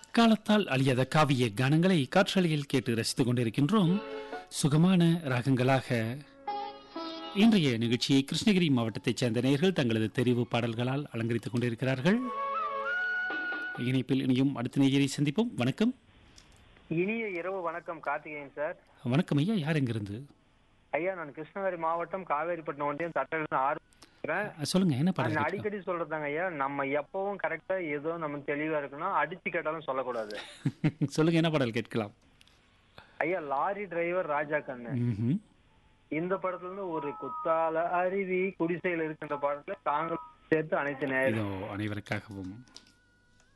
காலத்தால் அழியாத காவிய கானங்களை காற்றலையில் கேட்டு ரசித்துக் கொண்டிருக்கின்றோம் சுகமான ராகங்களாக இன்றைய நிகழ்ச்சியை கிருஷ்ணகிரி மாவட்டத்தைச் சேர்ந்த நேயர்கள் தங்களது தெரிவு பாடல்களால் அலங்கரித்துக் கொண்டிருக்கிறார்கள் இணைப்பில் இனியும் அடுத்த நேயரை சந்திப்போம் வணக்கம் இனிய இரவு வணக்கம் கார்த்திகேயன் சார் வணக்கம் ஐயா யார் எங்கிருந்து ஐயா நான் கிருஷ்ணகிரி மாவட்டம் காவேரிப்பட்டினம் ஒன்றியம் தட்டிலிருந்து ஆரம்பிக்கிறேன் அஹ், சொல்லுங்க என்ன பாடல் நான் கேட்கலாம்? அடிக்கடி சொல்றதாங்க ஐயா நம்ம எப்பவும் கரெக்டா ஏதோ நம்ம தெளிவா இருக்கணும் அடிச்சு கேட்டாலும் சொல்லக்கூடாது சொல்லுங்க என்ன பாடல் கேட்கலாம் ஐயா லாரி டிரைவர் ராஜா கண்ணு ம்ஹும். இந்த படத்துல இருந்து ஒரு குத்தால அருவி குடிசையில் இருக்கின்ற பாடத்துல தாங்கள் சேர்த்து அனைத்து நேரம் இதோ அனைவருக்காகவும்